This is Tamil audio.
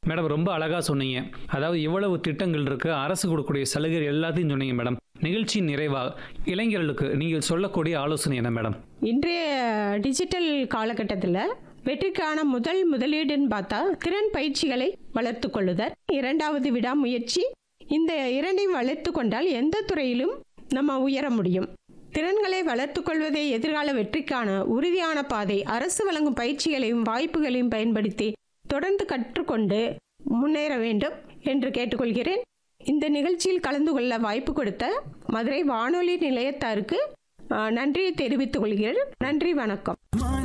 மேடம் ரொம்ப அழகா சொன்னீங்க அதாவது இவ்வளவு திட்டங்கள் இருக்கு அரசு கொடுக்கக்கூடிய சலுகைகள் எல்லாத்தையும் சொன்னீங்க மேடம் நிகழ்ச்சியின் நிறைவா இளைஞர்களுக்கு நீங்கள் சொல்லக்கூடிய ஆலோசனை என்ன மேடம் இன்றைய டிஜிட்டல் காலகட்டத்தில் வெற்றிக்கான முதல் முதலீடுன்னு பார்த்தா திறன் பயிற்சிகளை வளர்த்து கொள்ளுதல் இரண்டாவது விடாமுயற்சி இந்த இரண்டையும் வளர்த்து கொண்டால் எந்த துறையிலும் நம்ம உயர முடியும் திறன்களை வளர்த்துக் கொள்வதே எதிர்கால வெற்றிக்கான உறுதியான பாதை அரசு வழங்கும் பயிற்சிகளையும் வாய்ப்புகளையும் பயன்படுத்தி தொடர்ந்து கற்றுக்கொண்டு முன்னேற வேண்டும் என்று கேட்டுக்கொள்கிறேன் இந்த நிகழ்ச்சியில் கலந்து கொள்ள வாய்ப்பு கொடுத்த மதுரை வானொலி நிலையத்தாருக்கு அஹ், நன்றியை தெரிவித்துக் கொள்கிறேன் நன்றி வணக்கம்